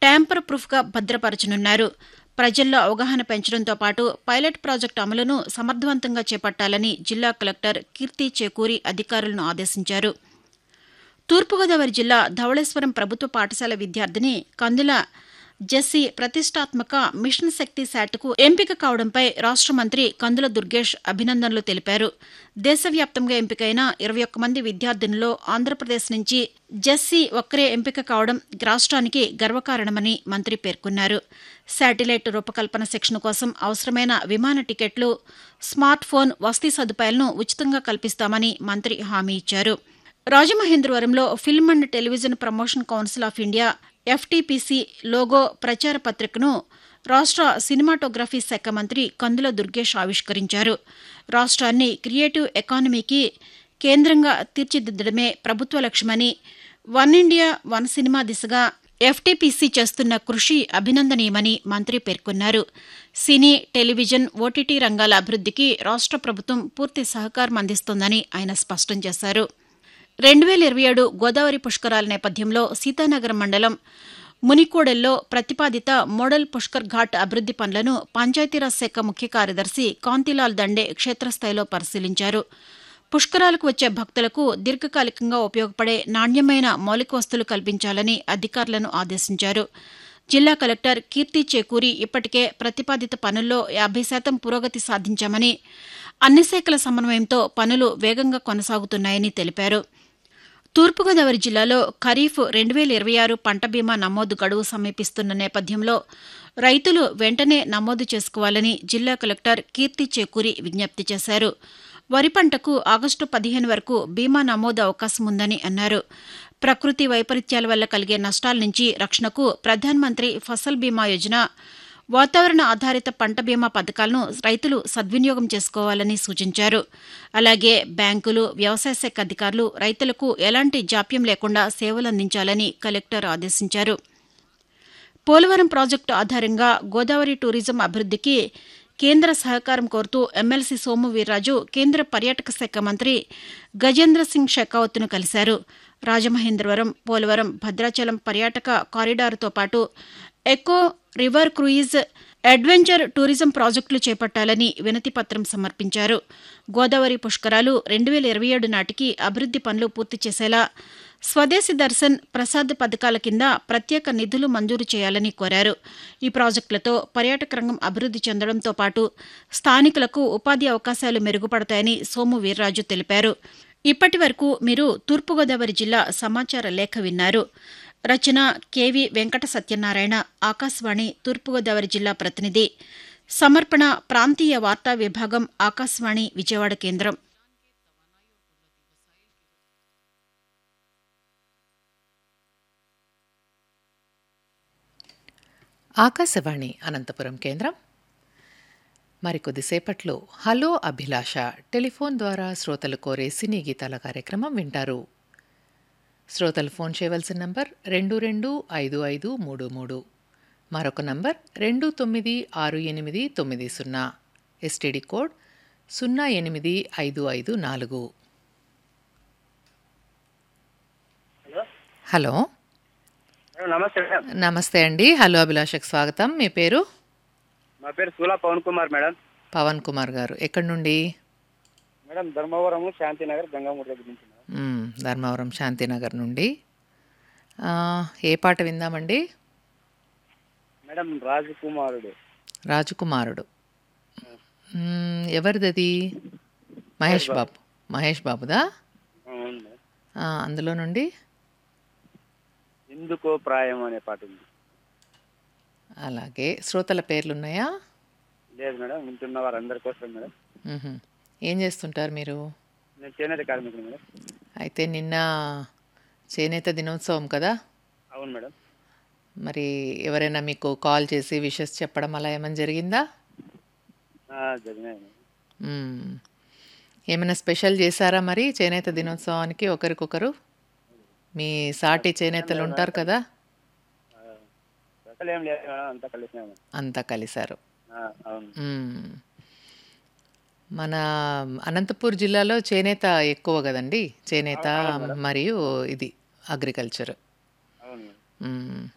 Tamper ప్రూఫ్గా భద్రపరచనున్నారు ప్రజల్లో అవగాహన పెంచడంతో పాటు పైలట్ ప్రాజెక్టు అమలును సమర్థవంతంగా చేపట్టాలని జిల్లా కలెక్టర్ కీర్తి చేకూరి అధికారులను ఆదేశించారు తూర్పుగోదావరి జిల్లా ధవళేశ్వరం ప్రభుత్వ పాఠశాల విద్యార్థిని కందుల జెస్సీ ప్రతిష్టాత్మక మిషన్ శక్తి శాట్కు ఎంపిక కావడంపై రాష్ట మంత్రి కందుల దుర్గేష్ అభినందనలు తెలిపారు దేశవ్యాప్తంగా ఎంపికైన ఇరవై ఒక్క మంది విద్యార్థినుల్లో ఆంధ్రప్రదేశ్ నుంచి జెస్సీ ఒక్కరే ఎంపిక కావడం రాష్ట్రానికి గర్వకారణమని మంత్రి పేర్కొన్నారు శాటిలైట్ రూపకల్పన శిక్షణ కోసం అవసరమైన విమాన టికెట్లు స్మార్ట్ ఫోన్ వసతి సదుపాయాలను ఉచితంగా కల్పిస్తామని మంత్రి హామీ ఇచ్చారు రాజమహేంద్రవరంలో film and television promotion council of India FTPC logo ప్రచార పత్రికను రాష్ట్ర సినిమాటోగ్రఫీ శాఖ మంత్రి కందుల దుర్గేష్ ఆవిష్కరించారు రాష్ట్రాన్ని క్రియేటివ్ ఎకానమీకి కేంద్రంగా తీర్చిదిద్దడమే ప్రభుత్వ లక్ష్యమని వన్ ఇండియా వన్ సినిమా దిశగా ఎఫ్టీపీసీ చేస్తున్న కృషి అభినందనీయమని మంత్రి పేర్కొన్నారు సినీ టెలివిజన్ ఓటీటీ రంగాల అభివృద్ధికి రాష్ట్ర ప్రభుత్వం పూర్తి సహకారం అందిస్తోందని ఆయన స్పష్టం చేశారు రెండు వేల ఇరవై ఏడు గోదావరి పుష్కరాల నేపథ్యంలో సీతానగరం మండలం మునికోడెల్లో ప్రతిపాదిత మోడల్ పుష్కర్ ఘాట్ అభివృద్ది పనులను పంచాయతీరాజ్ శాఖ ముఖ్య కార్యదర్శి కాంతిలాల్ దండే క్షేత్రస్థాయిలో పరిశీలించారు పుష్కరాలకు వచ్చే భక్తులకు దీర్ఘకాలికంగా ఉపయోగపడే నాణ్యమైన మౌలిక వస్తువులు కల్పించాలని అధికారులను ఆదేశించారు జిల్లా కలెక్టర్ కీర్తి చేకూరి ఇప్పటికే ప్రతిపాదిత పనుల్లో యాభై శాతం పురోగతి సాధించామని అన్ని శాఖల సమన్వయంతో పనులు వేగంగా కొనసాగుతున్నాయని తెలిపారు తూర్పుగోదావరి జిల్లాలో ఖరీఫ్ రెండు వేల ఇరవై ఆరు పంట బీమా నమోదు గడువు సమీపిస్తున్న నేపథ్యంలో రైతులు వెంటనే నమోదు చేసుకోవాలని జిల్లా కలెక్టర్ కీర్తి చేకూరి విజ్ఞప్తి చేశారు వరి పంటకు ఆగస్టు పదిహేను వరకు బీమా నమోదు అవకాశం ఉందని అన్నారు ప్రకృతి వైపరీత్యాల వల్ల కలిగే నష్టాల నుంచి రక్షణకు ప్రధానమంత్రి ఫసల్ బీమా యోజన వాతావరణ ఆధారిత పంట బీమా పథకాలను రైతులు సద్వినియోగం చేసుకోవాలని సూచించారు అలాగే బ్యాంకులు వ్యవసాయ శాఖ అధికారులు రైతులకు ఎలాంటి జాప్యం లేకుండా సేవలందించాలని కలెక్టర్ ఆదేశించారు పోలవరం ప్రాజెక్టు ఆధారంగా గోదావరి టూరిజం అభివృద్ధికి కేంద్ర సహకారం కోరుతూ ఎమ్మెల్సీ సోము వీర్రాజు కేంద్ర పర్యాటక శాఖ మంత్రి గజేంద్ర సింగ్ షెకావత్ను కలిశారు రాజమహేంద్రవరం పోలవరం భద్రాచలం పర్యాటక కారిడార్తో పాటు eco river cruise adventure tourism ప్రాజెక్టులు చేపట్టాలని వినతిపత్రం సమర్పించారు గోదావరి పుష్కరాలు రెండు వేల ఇరవై ఏడు నాటికి అభివృద్ది పనులు పూర్తి చేసేలా స్వదేశీ దర్శన్ ప్రసాద్ పథకాల కింద ప్రత్యేక నిధులు మంజూరు చేయాలని కోరారు ఈ ప్రాజెక్టులతో పర్యాటక రంగం అభివృద్ది చెందడంతో పాటు స్థానికులకు ఉపాధి అవకాశాలు మెరుగుపడతాయని సోము వీర్రాజు తెలిపారు ఇప్పటి వరకు మీరు తూర్పుగోదావరి జిల్లా సమాచార లేఖ విన్నారు రచన కెవి వెంకట సత్యనారాయణ ఆకాశవాణి తూర్పుగోదావరి జిల్లా ప్రతినిధి సమర్పణ ప్రాంతీయ వార్తా విభాగం ఆకాశవాణి విజయవాడ కేంద్రం ఆకాశవాణి అనంతపురం కేంద్రం మరికొద్దిసేపట్లో హలో అభిలాష టెలిఫోన్ ద్వారా శ్రోతలు కోరే సినీ గీతాల కార్యక్రమం వింటారు శ్రోతలు ఫోన్ చేయవలసిన నంబర్ రెండు రెండు ఐదు ఐదు మూడు మూడు మరొక నంబర్ రెండు తొమ్మిది ఆరు ఎనిమిది తొమ్మిది సున్నా ఎస్టీడీ కోడ్ సున్నా ఎనిమిది ఐదు ఐదు నాలుగు హలో మేడం నమస్తే మేడం నమస్తే అండి హలో అభిలాషకు స్వాగతం మీ పేరు మా పేరు సూలా పవన్ కుమార్ మేడం పవన్ కుమార్ గారు ఎక్కడి నుండి మేడం ధర్మవరము శాంతినగర్ గంగామూడి దగ్గర నుంచి మేడం మ్మ్, ధర్మవరం శాంతినగర్ నుండి ఆ, ఏ పాట విందామండి మేడం రాజకుమారుడు రాజకుమారుడు మ్మ్, ఎవరిదది మహేష్ బాబు మహేష్ బాబుదా అవును మేడం ఆ, అందులో నుండి ఎందుకో ప్రాయం అనే పాట ఉంది అలాగే శ్రోతల పేర్లు ఉన్నాయా లేదు మేడం వింటున్న వారందరి కోసం మేడం మ్హూ. ఏం చేస్తుంటారు మీరు నేను చేనేత కార్మికుడు మేడం అయితే నిన్న చేనేత దినోత్సవం కదా అవును మేడం మరి ఎవరైనా మీకు కాల్ చేసి విషెస్ చెప్పడం అలా ఏమైనా జరిగిందా ఆ, జరిగినాయి మేడం మ్మ్. ఏమైనా స్పెషల్ చేశారా మరి చేనేత దినోత్సవానికి ఒకరికొకరు మీ సాటి చేనేతలు ఉంటారు కదా అసలు ఏం లేదు మేడం అంతా కలిసినా మేడం అంతా కలిశారు ఆ, అవును మ్మ్. మన అనంతపూర్ జిల్లాలో చేనేత ఎక్కువ కదండి చేనేత మరియు ఇది అగ్రికల్చర్ అవును మేడం మ్మ్.